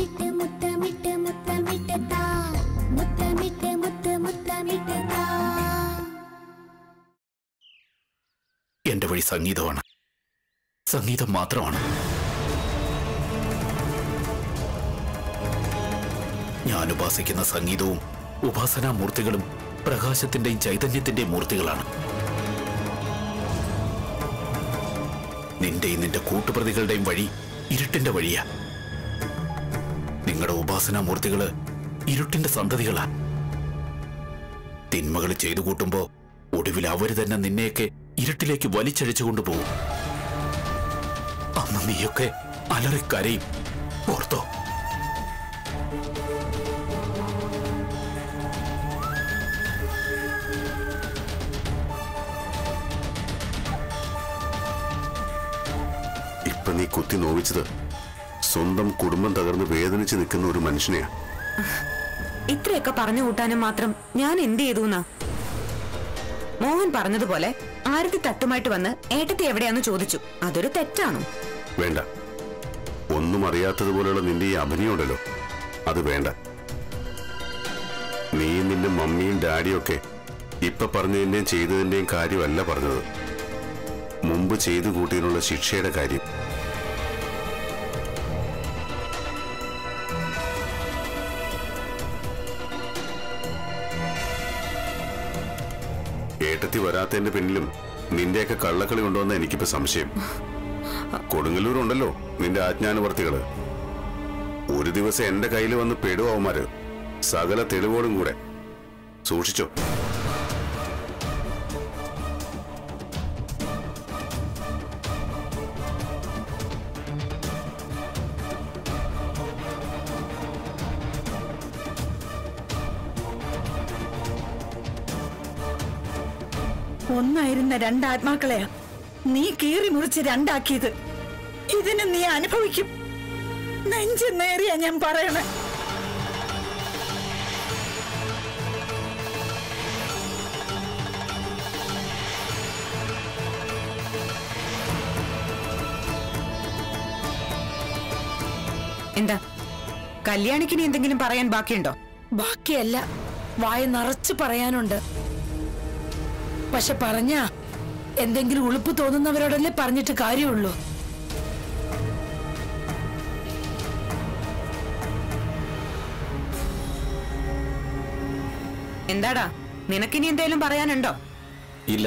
മുത്തമിട്ട് മുത്തമിട്ട് മുത്തമിട്ട് താ മുത്തമിട്ട് മുത്ത് മുത്തമിട്ട് താ എന്റെ വഴി സംഗീതമാണ് സംഗീതം മാത്രമാണ് ഞാൻ ഉപാസിക്കുന്ന സംഗീതവും ഉപാസനാമൂർത്തികളും പ്രകാശത്തിന്റെയും ചൈതന്യത്തിന്റെയും മൂർത്തികളാണ് നിന്റെയും നിന്റെ കൂട്ടുപ്രതികളുടെയും വഴി ഇരുട്ടിന്റെ വഴിയാ നിങ്ങളുടെ ഉപാസനാമൂർത്തികള് ഇരുട്ടിന്റെ സന്തതികളാ തിന്മകൾ ചെയ്തു കൂട്ടുമ്പോ ഒടുവിൽ അവര് തന്നെ നിന്നെയൊക്കെ ഇരുട്ടിലേക്ക് വലിച്ചഴിച്ചു കൊണ്ടുപോകും അന്ന് നീയൊക്കെ അലറിക്കരയും ഓർത്തോ ഇപ്പൊ നീ കുത്തി നോവിച്ചത് സ്വന്തം കുടുംബം തകർന്ന് വേദനിച്ച് നിൽക്കുന്ന ഒരു മനുഷ്യനെയാ ഇത്രയൊക്കെ പറഞ്ഞു കൂട്ടാനും മാത്രം ഞാൻ എന്ത് ചെയ്തു എന്നാ മോഹൻ പറഞ്ഞതുപോലെ ആരതി തട്ടുമായിട്ട് വന്ന് ഏട്ടത്തി എവിടെയാന്ന് ചോദിച്ചു അതൊരു തെറ്റാണോ വേണ്ട ഒന്നും അറിയാത്തതുപോലെയുള്ള നിന്റെ ഈ അഭിനയം ഉണ്ടല്ലോ അത് വേണ്ട നീയും നിന്റെ മമ്മിയും ഡാഡിയും ഒക്കെ ഇപ്പൊ പറഞ്ഞതിന്റെയും ചെയ്തതിന്റെയും കാര്യമല്ല പറഞ്ഞത് മുമ്പ് ചെയ്തു കൂട്ടിയതിനുള്ള ശിക്ഷയുടെ കാര്യം ഏട്ടത്തി വരാത്തതിന്റെ പിന്നിലും നിന്റെയൊക്കെ കള്ളക്കളി ഉണ്ടോന്ന് എനിക്കിപ്പോ സംശയം കൊടുങ്ങല്ലൂരുണ്ടല്ലോ നിന്റെ ആജ്ഞാനുവർത്തികള് ഒരു ദിവസം എന്റെ കയ്യിൽ വന്ന് പെടും അവന്മാര് സകല തെളിവോടും കൂടെ സൂക്ഷിച്ചോ ഒന്നായിരുന്ന രണ്ടാത്മാക്കളെയാ നീ കീറി മുറിച്ച് രണ്ടാക്കിയത് ഇതിന് നീ അനുഭവിക്കും നെഞ്ചു നേറിയാ ഞാൻ പറയണേ എന്താ കല്യാണിക്കിനി എന്തെങ്കിലും പറയാൻ ബാക്കിയുണ്ടോ ബാക്കിയല്ല വായ നിറച്ച് പറയാനുണ്ട് പക്ഷെ പറഞ്ഞ എന്തെങ്കിലും ഉളുപ്പ് തോന്നുന്നവരോടല്ലേ പറഞ്ഞിട്ട് കാര്യമുള്ളൂ എന്താടാ നിനക്കിനി എന്തേലും പറയാനുണ്ടോ ഇല്ല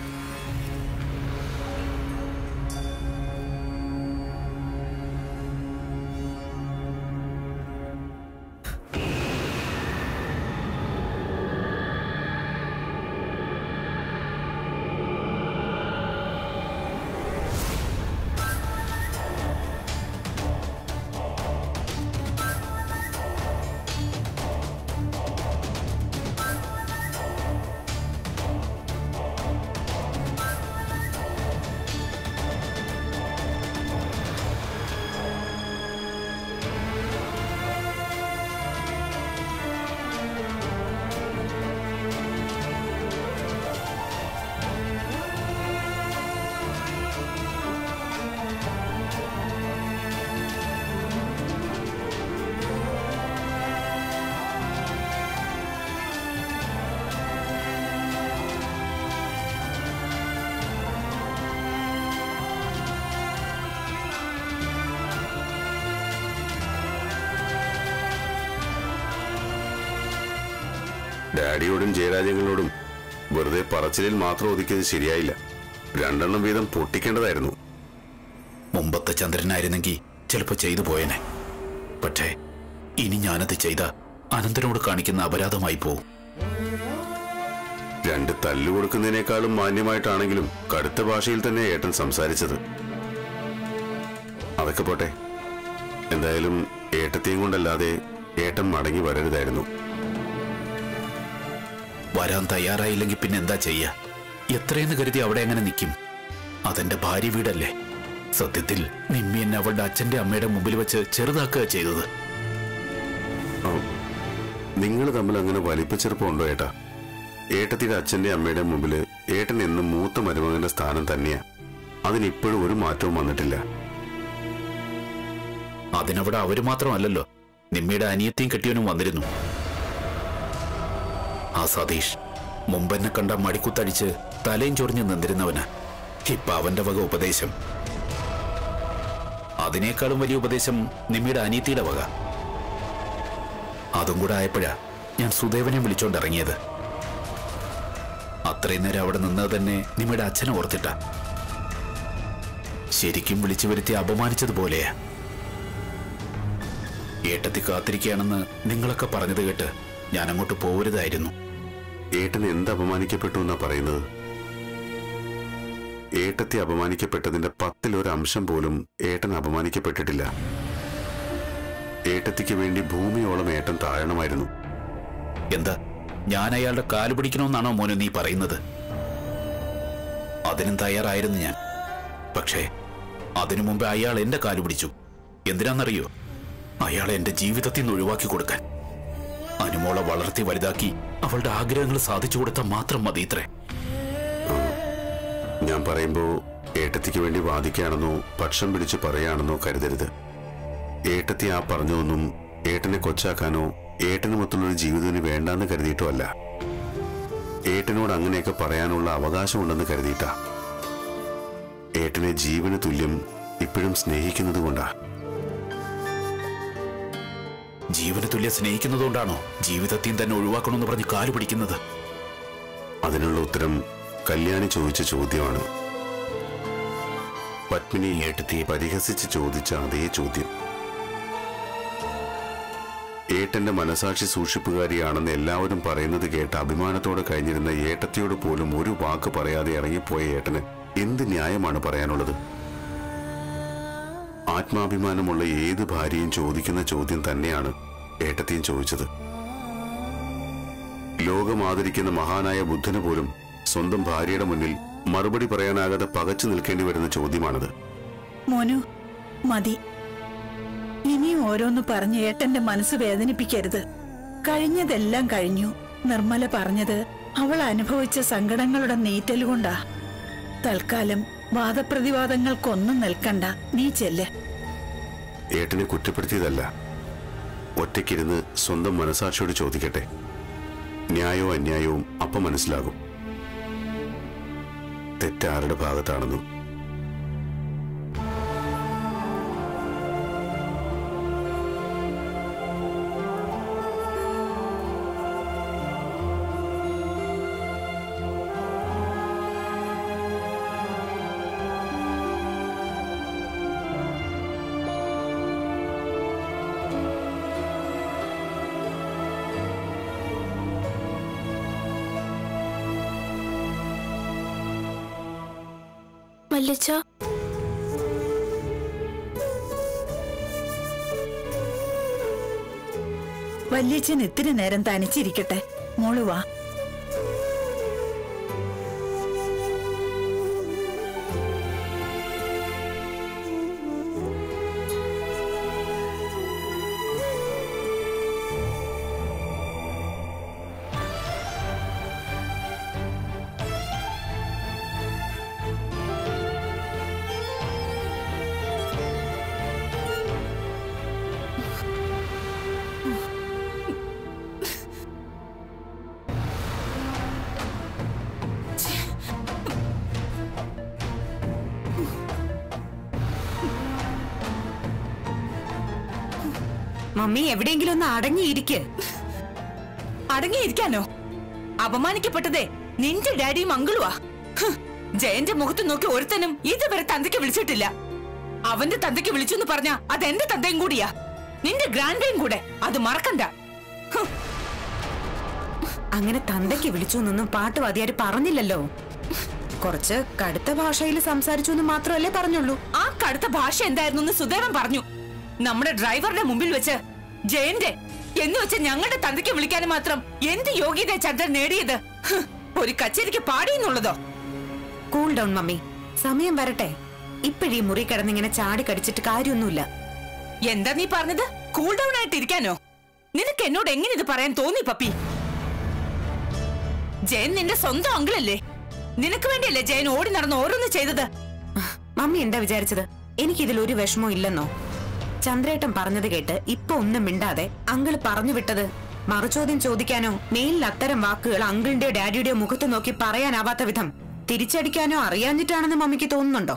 ഡാഡിയോടും ജയരാജങ്ങളോടും വെറുതെ പറച്ചിലിൽ മാത്രം ഒതുക്കിയത് ശരിയായില്ല രണ്ടെണ്ണം വീതം പൊട്ടിക്കേണ്ടതായിരുന്നു മുമ്പത്തെ ചന്ദ്രനായിരുന്നെങ്കിൽ ചിലപ്പോ ചെയ്തു പോയേനെ പക്ഷേ ഇനി ഞാനത് ചെയ്ത അനന്തനോട് കാണിക്കുന്ന അപരാധമായി പോവും രണ്ട് തല്ലു കൊടുക്കുന്നതിനേക്കാളും മാന്യമായിട്ടാണെങ്കിലും കടുത്ത ഭാഷയിൽ തന്നെ ഏട്ടൻ സംസാരിച്ചത് അതൊക്കെ പോട്ടെ എന്തായാലും ഏട്ടത്തെയും കൊണ്ടല്ലാതെ ഏട്ടൻ മടങ്ങി വരരുതായിരുന്നു വരാൻ തയ്യാറായില്ലെങ്കിൽ പിന്നെ എന്താ ചെയ്യ എത്രയെന്ന് കരുതി അവിടെ എങ്ങനെ നിൽക്കും അതെന്റെ ഭാര്യ വീടല്ലേ സത്യത്തിൽ നിമ്മി എന്നെ അവളുടെ അച്ഛന്റെ അമ്മയുടെ മുമ്പിൽ വെച്ച് ചെറുതാക്കുക ചെയ്തത് നിങ്ങൾ തമ്മിൽ അങ്ങനെ വലിപ്പച്ചെറുപ്പമുണ്ടോ ഏട്ടാ ഏട്ടത്തിയുടെ അച്ഛന്റെ അമ്മയുടെ മുമ്പിൽ ഏട്ടൻ എന്നും മൂത്ത മരുമകന്റെ സ്ഥാനം തന്നെയാ അതിനിപ്പോഴും ഒരു മാറ്റവും വന്നിട്ടില്ല അതിനവിടെ അവര് മാത്രമല്ലല്ലോ നിമ്മിയുടെ അനിയത്തിയും കെട്ടിയവനും വന്നിരുന്നു ആ സതീഷ് മുമ്പെന്നെ കണ്ട മടിക്കുത്തടിച്ച് തലയും ചൊറിഞ്ഞ് നിന്നിരുന്നവന് ഇപ്പൊ അവന്റെ വക ഉപദേശം അതിനേക്കാളും വലിയ ഉപദേശം നിമ്മിയുടെ അനിയത്തിയുടെ വക അതും കൂടെ ആയപ്പോഴാ ഞാൻ സുദേവനെ വിളിച്ചോണ്ടിറങ്ങിയത് അത്രയും നേരം അവിടെ നിന്നത് തന്നെ നിമ്മിയുടെ അച്ഛനെ ഓർത്തിട്ട ശരിക്കും വിളിച്ചു വരുത്തി അപമാനിച്ചതുപോലെയാ ഏട്ടത്തി കാത്തിരിക്കുകയാണെന്ന് നിങ്ങളൊക്കെ പറഞ്ഞത് കേട്ട് ഞാൻ അങ്ങോട്ട് പോരുതായിരുന്നു ഏട്ടൻ എന്ത് അപമാനിക്കപ്പെട്ടു എന്നാ പറയുന്നത് ഏട്ടത്തി അപമാനിക്കപ്പെട്ടതിന്റെ പത്തിലൊരു അംശം പോലും ഏട്ടൻ അപമാനിക്കപ്പെട്ടിട്ടില്ല ഏട്ടത്തിക്ക് വേണ്ടി ഭൂമിയോളം ഏട്ടൻ താഴണമായിരുന്നു എന്താ ഞാൻ അയാളുടെ കാല് പിടിക്കണമെന്നാണോ മോനെ നീ പറയുന്നത് അതിനും തയ്യാറായിരുന്നു ഞാൻ പക്ഷേ അതിനു മുമ്പ് അയാൾ എന്റെ കാല് പിടിച്ചു എന്തിനാണെന്നറിയോ അയാളെ എന്റെ ജീവിതത്തിൽ നിന്ന് ഒഴിവാക്കി കൊടുക്കാൻ അനുമോളെ വളർത്തി വലുതാക്കി അവളുടെ ആഗ്രഹങ്ങൾ സാധിച്ചു കൊടുത്താൽ മാത്രം മതി ഇത്രേ ഞാൻ പറയുമ്പോ ഏട്ടത്തിക്ക് വേണ്ടി വാദിക്കുകയാണെന്നോ പക്ഷം പിടിച്ച് പറയുകയാണെന്നോ കരുതരുത് ഏട്ടത്തി ആ പറഞ്ഞതൊന്നും ഏട്ടനെ കൊച്ചാക്കാനോ ഏട്ടനുമൊത്തുള്ളൊരു ജീവിതത്തിന് വേണ്ടാന്ന് കരുതിയിട്ടോ അല്ല ഏട്ടനോട് അങ്ങനെയൊക്കെ പറയാനുള്ള അവകാശമുണ്ടെന്ന് കരുതിയിട്ടാ ഏട്ടനെ ജീവന് തുല്യം ഇപ്പോഴും സ്നേഹിക്കുന്നത് കൊണ്ടാ ജീവന് തുല്യം സ്നേഹിക്കുന്നതുകൊണ്ടാണോ ജീവിതത്തിൽ തന്നെ ഒഴിവാക്കണമെന്ന് പറഞ്ഞ് കാല് പിടിക്കുന്നത് അതിനുള്ള ഉത്തരം കല്യാണി ചോദിച്ച ചോദ്യമാണ് പത്മിനി ഏട്ടത്തിയെ പരിഹസിച്ച് ചോദിച്ച അതേ ചോദ്യം ഏട്ടന്റെ മനസാക്ഷി സൂക്ഷിപ്പുകാരിയാണെന്ന് എല്ലാവരും പറയുന്നത് കേട്ട് അഭിമാനത്തോടെ കഴിഞ്ഞിരുന്ന ഏട്ടത്തിയോട് പോലും ഒരു വാക്ക് പറയാതെ ഇറങ്ങിപ്പോയ ഏട്ടന് എന്ത് ന്യായമാണ് പറയാനുള്ളത് ആത്മാഭിമാനമുള്ള ഏത് ഭാര്യയും ചോദിക്കുന്ന ചോദ്യം തന്നെയാണ് ഏട്ടത്തിയും ചോദിച്ചത് ലോകം ആദരിക്കുന്ന മഹാനായ ബുദ്ധന് പോലും സ്വന്തം ഭാര്യയുടെ മുന്നിൽ മറുപടി പറയാനാകാതെ പകച്ചു നിൽക്കേണ്ടി വരുന്ന ചോദ്യമാണത് മോനു മതി ഇനിയും ഓരോന്ന് പറഞ്ഞ് ഏട്ടന്റെ മനസ്സ് വേദനിപ്പിക്കരുത് കഴിഞ്ഞതെല്ലാം കഴിഞ്ഞു നിർമ്മല പറഞ്ഞത് അവൾ അനുഭവിച്ച സങ്കടങ്ങളുടെ നീറ്റൽ കൊണ്ടാ തൽക്കാലം വാദപ്രതിവാദങ്ങൾക്കൊന്നും നിൽക്കണ്ട നീ ചെല്ല് ഏട്ടനെ കുറ്റപ്പെടുത്തിയതല്ല ഒറ്റയ്ക്കിരുന്ന് സ്വന്തം മനസാക്ഷിയോട് ചോദിക്കട്ടെ ന്യായവും അന്യായവും അപ്പം മനസ്സിലാകും തെറ്റാരുടെ ഭാഗത്താണെന്നും വല്യച്ച വല്യച്ഛൻ ഇത്തിരി നേരം തനിച്ചിരിക്കട്ടെ മോള് വാ മമ്മി എവിടെയെങ്കിലും ഒന്ന് അടങ്ങിയിരിക്ക് അടങ്ങിയിരിക്കാനോ അപമാനിക്കപ്പെട്ടതേ നിന്റെ ഡാഡിയും അങ്കിളുവാ ഹ്, ജയന്റെ മുഖത്ത് നോക്കി ഒരുത്തനും ഇതുവരെ തന്തയ്ക്ക് വിളിച്ചിട്ടില്ല അവന്റെ തന്തയ്ക്ക് വിളിച്ചു എന്ന് പറഞ്ഞ അത് എന്റെ തന്തയും കൂടിയാ നിന്റെ ഗ്രാൻഡയും കൂടെ അത് മറക്കണ്ട ഹ്, അങ്ങനെ തന്തയ്ക്ക് വിളിച്ചു എന്നൊന്നും പാട്ടുവാദിയാര് പറഞ്ഞില്ലല്ലോ കുറച്ച് കടുത്ത ഭാഷയിൽ സംസാരിച്ചു എന്ന് മാത്രമല്ലേ പറഞ്ഞുള്ളൂ ആ കടുത്ത ഭാഷ എന്തായിരുന്നു എന്ന് സുദേവൻ പറഞ്ഞു നമ്മുടെ ഡ്രൈവറുടെ മുമ്പിൽ വെച്ച് ജയന്റെ എന്ന് വെച്ച് ഞങ്ങളുടെ തന്തയ്ക്ക് വിളിക്കാൻ മാത്രം എന്ത് യോഗ്യത ചന്ദ്രൻ നേടിയത് ഹ്, ഒരു കച്ചേരിക്ക് പാടിയെന്നുള്ളതോ കൂൾ ഡൗൺ മമ്മി സമയം വരട്ടെ ഇപ്പഴീ മുറി കിടന്നിങ്ങനെ ചാടി കടിച്ചിട്ട് കാര്യമൊന്നുമില്ല എന്താ നീ പറഞ്ഞത് കൂൾ ഡൗൺ ആയിട്ട് ഇരിക്കാനോ നിനക്ക് എന്നോട് എങ്ങനെ ഇത് പറയാൻ തോന്നി പപ്പി ജയൻ നിന്റെ സ്വന്തം അങ്കിളല്ലേ നിനക്ക് വേണ്ടിയല്ലേ ജയൻ ഓടി നടന്ന് ഓരോന്ന് ചെയ്തത് മമ്മി എന്താ വിചാരിച്ചത് എനിക്കിതിൽ ഒരു വിഷമവും ഇല്ലെന്നോ ചന്ദ്രേട്ടൻ പറഞ്ഞത് കേട്ട് ഇപ്പൊ ഒന്നും മിണ്ടാതെ അങ്കിള് പറഞ്ഞു വിട്ടത് മറുചോദ്യം ചോദിക്കാനോ മേലിൽ അത്തരം വാക്കുകൾ അങ്കിളിന്റെയോ ഡാഡിയുടെയോ മുഖത്ത് നോക്കി പറയാനാവാത്ത വിധം തിരിച്ചടിക്കാനോ അറിയാഞ്ഞിട്ടാണെന്ന് മമ്മിക്ക് തോന്നുന്നുണ്ടോ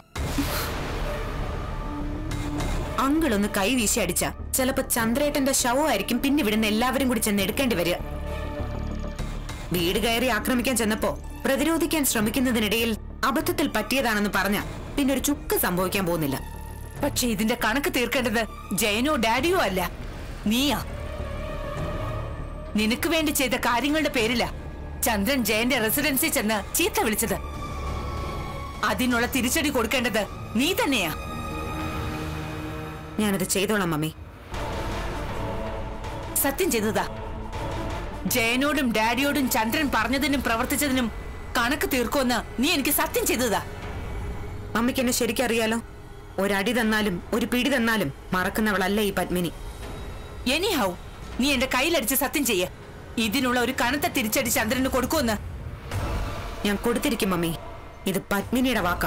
അങ്കിൾ ഒന്ന് കൈ വീശി അടിച്ച ചിലപ്പോ ചന്ദ്രേട്ടന്റെ ശവമായിരിക്കും പിന്നെ ഇവിടുന്ന് എല്ലാവരും കൂടി ചെന്ന് എടുക്കേണ്ടി വരിക വീട് കയറി ആക്രമിക്കാൻ ചെന്നപ്പോ പ്രതിരോധിക്കാൻ ശ്രമിക്കുന്നതിനിടയിൽ അബദ്ധത്തിൽ പറ്റിയതാണെന്ന് പറഞ്ഞ പിന്നെ ഒരു ചുക്ക് സംഭവിക്കാൻ പോകുന്നില്ല പക്ഷെ ഇതിന്റെ കണക്ക് തീർക്കേണ്ടത് ജയനോ ഡാഡിയോ അല്ല നീയാ നിനക്ക് വേണ്ടി ചെയ്ത കാര്യങ്ങളുടെ പേരില ചന്ദ്രൻ ജയന്റെ റെസിഡൻസിൽ ചെന്ന് ചീത്ത വിളിച്ചത് അതിനുള്ള തിരിച്ചടി കൊടുക്കേണ്ടത് നീ തന്നെയാ ഞാനത് ചെയ്തോളാം മമ്മി സത്യം ചെയ്തതാ ജയനോടും ഡാഡിയോടും ചന്ദ്രൻ പറഞ്ഞതിനും പ്രവർത്തിച്ചതിനും കണക്ക് തീർക്കുമെന്ന് നീ എനിക്ക് സത്യം ചെയ്തതാ മമ്മിക്ക് എന്നെ ശരിക്കറിയാലോ ഒരടി തന്നാലും ഒരു പിടി തന്നാലും മറക്കുന്നവളല്ല ഈ പത്മിനി എനിഹൗ നീ എന്റെ കയ്യിലടിച്ച് സത്യം ചെയ്യ ഇതിനുള്ള ഒരു കനത്ത തിരിച്ചടി ചന്ദ്രന് കൊടുക്കുമെന്ന് ഞാൻ കൊടുത്തിരിക്കും മമ്മി ഇത് പത്മിനിയുടെ വാക്കാ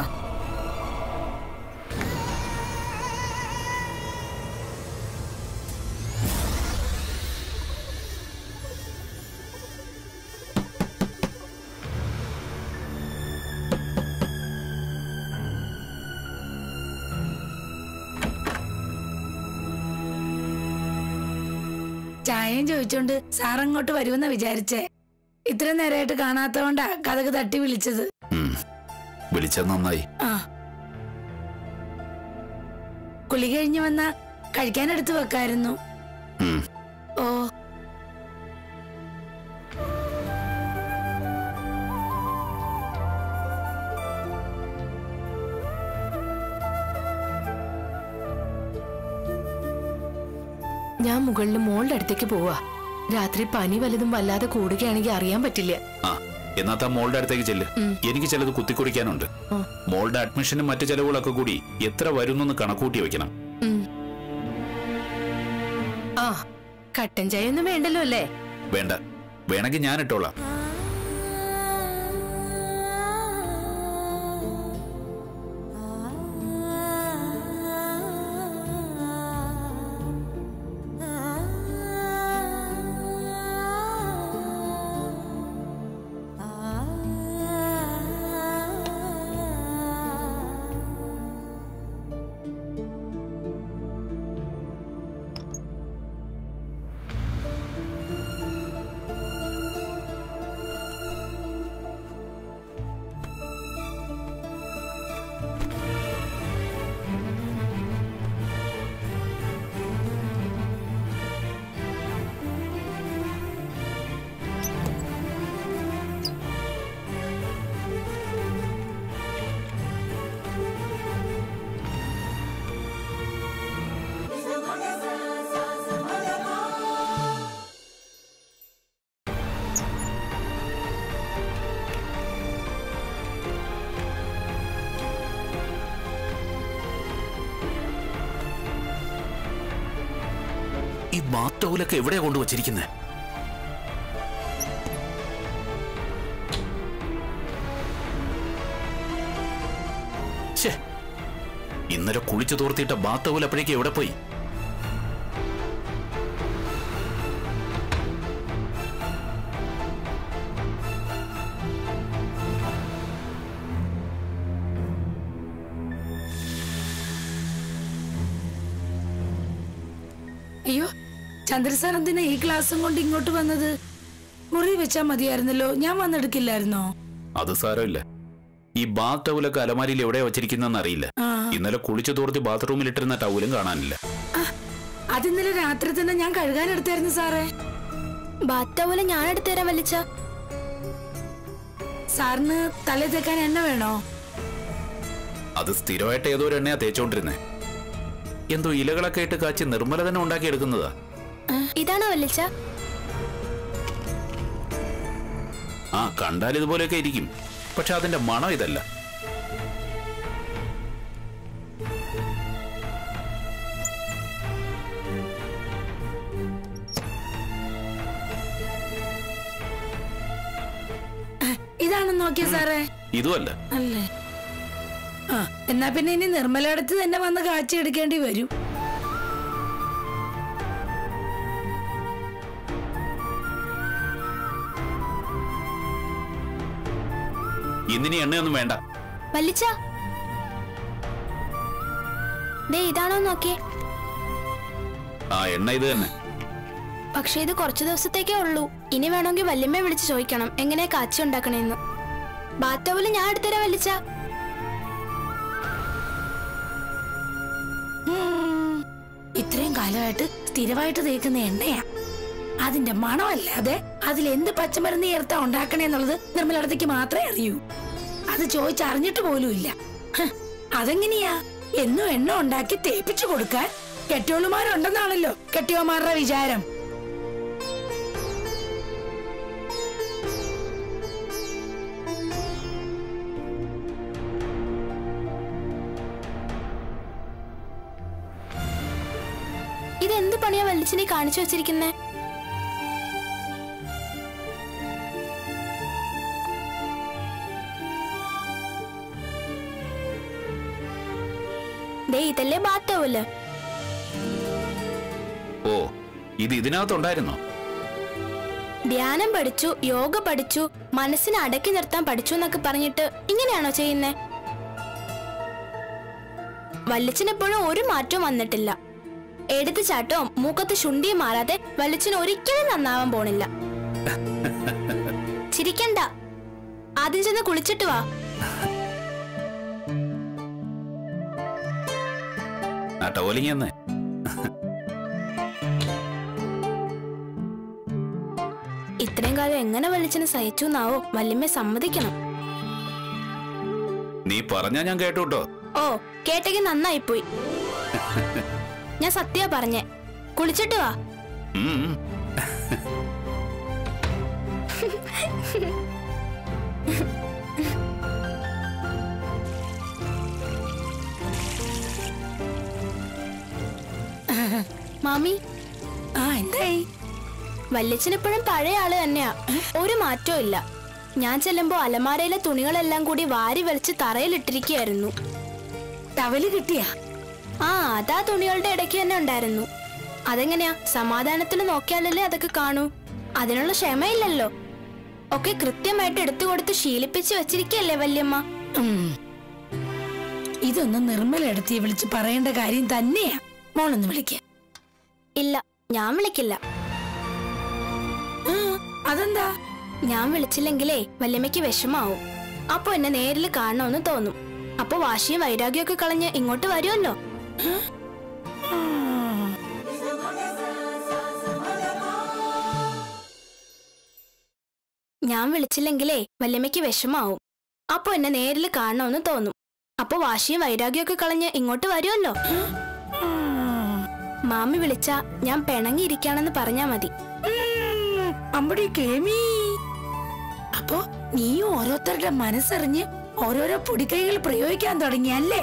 ചായയും ചോദിച്ചോണ്ട് സാർ അങ്ങോട്ട് വരുമെന്നാ വിചാരിച്ചേ ഇത്ര നേരമായിട്ട് കാണാത്തോണ്ടാ കഥക് തട്ടി വിളിച്ചത് ഉം. വിളിച്ചത് നന്നായി ആ കുളി കഴിഞ്ഞു വന്ന കഴിക്കാനെടുത്ത് വെക്കായിരുന്നു ഉം. ഓ ഞാൻ മുകളിൽ മോളുടെ അടുത്തേക്ക് പോവാ രാത്രി പനി വല്ലതും വല്ലാതെ കൂടുകയാണെങ്കിൽ അറിയാൻ പറ്റില്ല ആ എന്നാ താ മോളുടെ അടുത്തേക്ക് ചെല്ല് എനിക്ക് ചിലത് കുത്തിക്കുറിക്കാനുണ്ട് മോളുടെ അഡ്മിഷനും മറ്റു ചെലവുകളൊക്കെ കൂടി എത്ര വരുന്നു കണക്കൂട്ടി വെക്കണം ഉം. ആ കട്ടൻ ചായ ഒന്നും വേണ്ടല്ലോ അല്ലേ വേണ്ട വേണമെങ്കിൽ ഞാൻ ഇട്ടോളാം ഈ ബാത്തൗലൊക്കെ എവിടെയാ കൊണ്ടുവച്ചിരിക്കുന്നത് ഛേ ഇന്നലെ കുളിച്ചു തോർത്തിയിട്ട ബാത്തൗൽ അപ്പോഴേക്ക് എവിടെ പോയി അയ്യോ ചന്ദ്രസാർ എന്തിനാ ഈ ക്ലാസ്സും കൊണ്ട് ഇങ്ങോട്ട് വന്നത് മുറി വെച്ചാ മതിയായിരുന്നല്ലോ ഞാൻ വന്നെടുക്കില്ലായിരുന്നോ അത് സാരമില്ല ഈ ബാത്ത് ടൗലൊക്കെ അലമാരിയിൽ എവിടെയാ വച്ചിരിക്കുന്നതെന്ന് അറിയില്ല ആ. ഇന്നലെ കുളിച്ചു തോർത്തി ബാത്റൂമിൽ ഇട്ടിരുന്ന ടൗലും കാണാനില്ല ആ, അതിന്നലെ രാത്രി തന്നെ ഞാൻ കഴുകാനെടുത്തായിരുന്നു സാറേ ബാത്ത പോലെ ഞാൻ എടുത്തു തരാൻ വലിച്ച സാറിന് തല തേക്കാൻ എണ്ണ വേണോ അത് സ്ഥിരമായിട്ട് ഏതോ ഒരു എണ്ണയാ തേച്ചോണ്ടിരുന്നേ എന്തോ ഇലകളൊക്കെ ഇട്ട് കാച്ചി നിർമ്മല തന്നെ ഉണ്ടാക്കിയെടുക്കുന്നതാ ഇതാണോ വലിച്ച ആ കണ്ടാൽ ഇതുപോലെയൊക്കെ ഇരിക്കും പക്ഷെ അതിന്റെ മണം ഇതല്ല ഇതാണെന്ന് നോക്കിയ സാറേ ഇതുമല്ല അല്ലേ ആ എന്നാ പിന്നെ ഇനി നിർമ്മലടുത്ത് തന്നെ വന്ന് കാച്ചി എടുക്കേണ്ടി വരും ഇന്നിനി എണ്ണയൊന്നും വേണ്ട വല്ലിച്ച ദേ ഇതാണോ നോക്കിയേ ആ എണ്ണ ഇത് തന്നെ പക്ഷെ ഇത് കുറച്ചു ദിവസത്തേക്കേ ഉള്ളൂ ഇനി വേണമെങ്കിൽ വല്യമ്മയെ വിളിച്ച് ചോദിക്കണം എങ്ങനെയാ കാച്ചി ഉണ്ടാക്കണേന്ന് ബാത്തോവില് ഞാൻ എടുത്തരാ വല്ലിച്ച ഇത്രയും കാലമായിട്ട് സ്ഥിരമായിട്ട് തേക്കുന്ന എണ്ണയാ അതിന്റെ മണമല്ലാതെ അതിൽ എന്ത് പച്ചമരുന്ന് ചേർത്താ ഉണ്ടാക്കണേന്നുള്ളത് നിർമ്മലടത്തേക്ക് മാത്രമേ അറിയൂ അത് ചോദിച്ചറിഞ്ഞിട്ട് പോലും ഇല്ല ഹ്, അതെങ്ങനെയാ എന്നും എണ്ണ ഉണ്ടാക്കി തേപ്പിച്ചു കൊടുക്കാൻ കെട്ടിയോളുമാരുണ്ടെന്നാണല്ലോ കെട്ടിയോമാരുടെ വിചാരം ഇതെന്ത് പണിയാ വല്ലിച്ചിനെ കാണിച്ചു വെച്ചിരിക്കുന്നേ ദേ ഇതല്ലേ ബാത്തോവല് ഓ ഇത് ഇതിനകത്തുണ്ടായിരുന്നോ ധ്യാനം പഠിച്ചു യോഗ പഠിച്ചു മനസ്സിനെ അടക്കി നിർത്താൻ പഠിച്ചു എന്നൊക്കെ പറഞ്ഞിട്ട് ഇങ്ങനെയാണോ ചെയ്യുന്നേ വല്ലിച്ചിനെപ്പോഴും ഒരു മാറ്റവും വന്നിട്ടില്ല എടുത്തു ചാട്ടവും മൂക്കത്ത് ശുണ്ടിയും മാറാതെ വല്ലിച്ചിന് ഒരിക്കലും നന്നാവാൻ പോണില്ല ചിരിക്കണ്ട ആദ്യം ചെന്ന് കുളിച്ചിട്ട് വാ ആ ടോലിങ് എന്ന് ഇത്രയും കാലം എങ്ങനെ വല്ലിച്ചിന് സഹിച്ചു എന്നാവോ വല്യമ്മ സമ്മതിക്കണം നീ പറഞ്ഞാ ഞാൻ കേട്ടു കേട്ടോ ഓ കേട്ടെങ്കിൽ നന്നായിപ്പോയി ഞാൻ സത്യ പറഞ്ഞേ കുളിച്ചിട്ട് വാ ഉം. മാമി ആ എന്തായി വല്യച്ഛനെപ്പോഴും പഴയ ആള് തന്നെയാ ഒരു മാറ്റവും ഇല്ല ഞാൻ ചെല്ലുമ്പോ അലമാരയിലെ തുണികളെല്ലാം കൂടി വാരി വലിച്ച് തറയിലിട്ടിരിക്കുകയായിരുന്നു ടവല് കിട്ടിയാ ആ അതാ തുണികളുടെ ഇടയ്ക്ക് തന്നെ ഉണ്ടായിരുന്നു അതെങ്ങനെയാ സമാധാനത്തിൽ നോക്കിയാലല്ലേ അതൊക്കെ കാണൂ അതിനുള്ള ക്ഷമയില്ലല്ലോ ഒക്കെ കൃത്യമായിട്ട് എടുത്തു കൊടുത്ത് ശീലിപ്പിച്ച് വെച്ചിരിക്കല്ലേ വല്യമ്മ ഉം. ഇതൊന്നും നിർമ്മല എടുത്തി വിളിച്ച് പറയേണ്ട കാര്യം തന്നെയാ മോളൊന്ന് വിളിക്ക ഇല്ല ഞാൻ വിളിക്കില്ല അതെന്താ ഞാൻ വിളിച്ചില്ലെങ്കിലേ വല്യമ്മയ്ക്ക് വിഷമാവും അപ്പൊ എന്നെ നേരിൽ കാണണമെന്ന് തോന്നും അപ്പൊ വാശിയും വൈരാഗ്യമൊക്കെ കളഞ്ഞ് ഇങ്ങോട്ട് വരുമല്ലോ ഞാൻ വിളിച്ചില്ലെങ്കിലേ വല്യമ്മയ്ക്ക് വിഷമാവും അപ്പൊ എന്നെ നേരിൽ കാണണമെന്ന് തോന്നും അപ്പൊ വാശിയും വൈരാഗ്യമൊക്കെ കളഞ്ഞ് ഇങ്ങോട്ട് വരുമല്ലോ മാമി വിളിച്ച ഞാൻ പിണങ്ങിയിരിക്കാണെന്ന് പറഞ്ഞാ മതി ഉം, അമ്പടി കേമി അപ്പോ നീ ഓരോരുത്തരുടെ മനസ്സറിഞ്ഞ് ഓരോരോ പൊടിക്കൈകൾ പ്രയോഗിക്കാൻ തുടങ്ങിയല്ലേ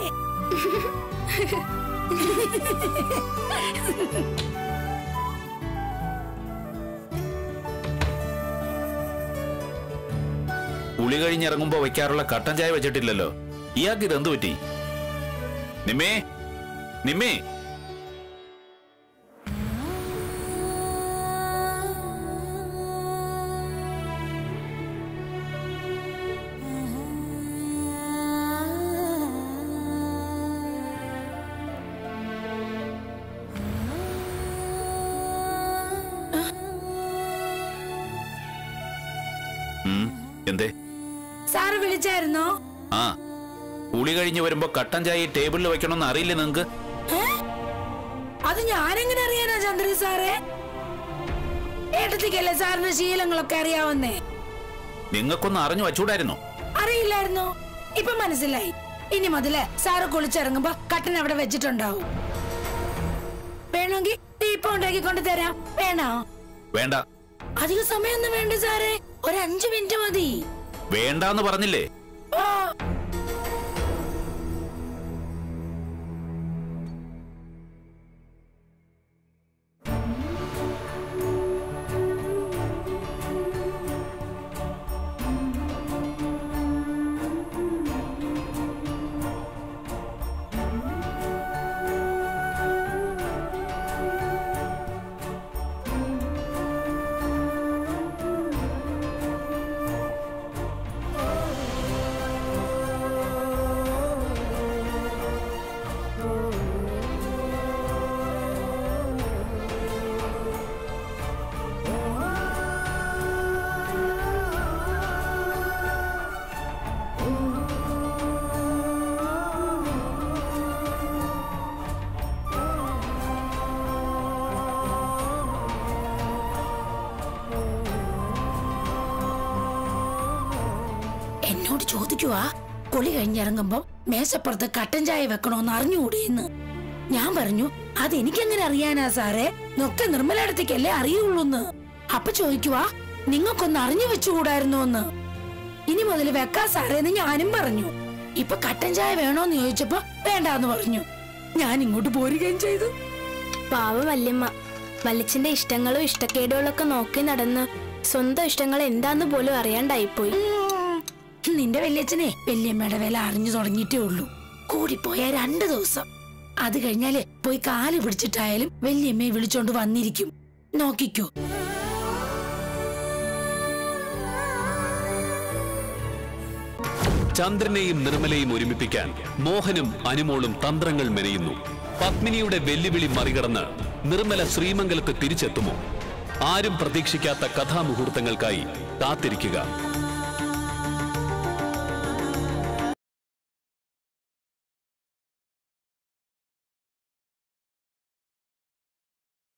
കുളി കഴിഞ്ഞിറങ്ങുമ്പോ വെക്കാറുള്ള കട്ടൻ ചായ വെച്ചിട്ടില്ലല്ലോ ഇയാൾക്ക് ഇതെന്തു പറ്റി നിമ്മേ നിമ്മേ ഉം, എന്തേ സാറ് വിളിച്ചായിരുന്നോ ആ കുളി കഴിഞ്ഞ് വരുമ്പോ കട്ടൻ ചായ ഈ ടേബിളിൽ വെക്കണമെന്ന് അറിയില്ലേ നിങ്ങക്ക് ഏ? അത് ഞാനെങ്ങനെ അറിയാനാ ചന്ദ്രൻ സാറേ ഏട്ടത്തിക്കല്ലേ സാറിന്റെ ശീലങ്ങളൊക്കെ അറിയാവുന്നേ നിങ്ങൾക്കൊന്ന് അറിഞ്ഞു വച്ചൂടായിരുന്നോ അറിയില്ലായിരുന്നോ ഇപ്പൊ മനസ്സിലായി ഇനി മുതല് സാറ് കുളിച്ചിറങ്ങുമ്പോ കട്ടൻ അവിടെ വെച്ചിട്ടുണ്ടാവും വേണമെങ്കിൽ ഇപ്പൊ ഉണ്ടാക്കി കൊണ്ടുതരാം വേണോ വേണ്ട അധിക സമയമൊന്നും വേണ്ട സാറേ ഒരു അഞ്ചു മിനിറ്റ് മതി വേണ്ടാന്ന് പറഞ്ഞില്ലേ ഓ എന്നോട് ചോദിക്കുവാ കുളി കഴിഞ്ഞിറങ്ങുമ്പോ മേശപ്പുറത്ത് കട്ടൻ ചായ വെക്കണോന്ന് അറിഞ്ഞുകൂടിയെന്ന് ഞാൻ പറഞ്ഞു അതെനിക്കെങ്ങനെ അറിയാനാ സാറേ നൊക്കെ നിർമ്മലയിടത്തേക്കല്ലേ അറിയുള്ളൂന്ന് അപ്പൊ ചോദിക്കുവാ നിങ്ങൾക്കൊന്ന് അറിഞ്ഞു വെച്ചുകൂടായിരുന്നോ എന്ന് ഇനി മുതൽ വെക്കാ സാറേന്ന് ഞാനും പറഞ്ഞു ഇപ്പൊ കട്ടൻ ചായ വേണോന്ന് ചോദിച്ചപ്പോ വേണ്ടാന്ന് പറഞ്ഞു ഞാൻ ഇങ്ങോട്ട് പോരുകയും ചെയ്തു പാവ വല്യമ്മ വല്യച്ഛന്റെ ഇഷ്ടങ്ങളും ഇഷ്ടക്കേടുകളും ഒക്കെ നോക്കി നടന്ന് സ്വന്തം ഇഷ്ടങ്ങൾ എന്താന്ന് പോലും അറിയാണ്ടായിപ്പോയി ഉം. നിന്റെ വല്യച്ഛനെ വല്യമ്മയുടെ വില അറിഞ്ഞു തുടങ്ങിയിട്ടേ ഉള്ളൂ കൂടിപ്പോയ രണ്ടു ദിവസം അത് കഴിഞ്ഞാല് പോയി കാല് പിടിച്ചിട്ടായാലും വല്യമ്മയെ വിളിച്ചോണ്ട് വന്നിരിക്കും നോക്കിക്കോ ചന്ദ്രനെയും നിർമ്മലയും ഒരുമിപ്പിക്കാൻ മോഹനും അനുമോളും തന്ത്രങ്ങൾ മെനയുന്നു പത്മിനിയുടെ വെല്ലുവിളി മറികടന്ന് നിർമ്മല ശ്രീമംഗലത്ത് തിരിച്ചെത്തുമോ ആരും പ്രതീക്ഷിക്കാത്ത കഥാമുഹൂർത്തങ്ങൾക്കായി കാത്തിരിക്കുക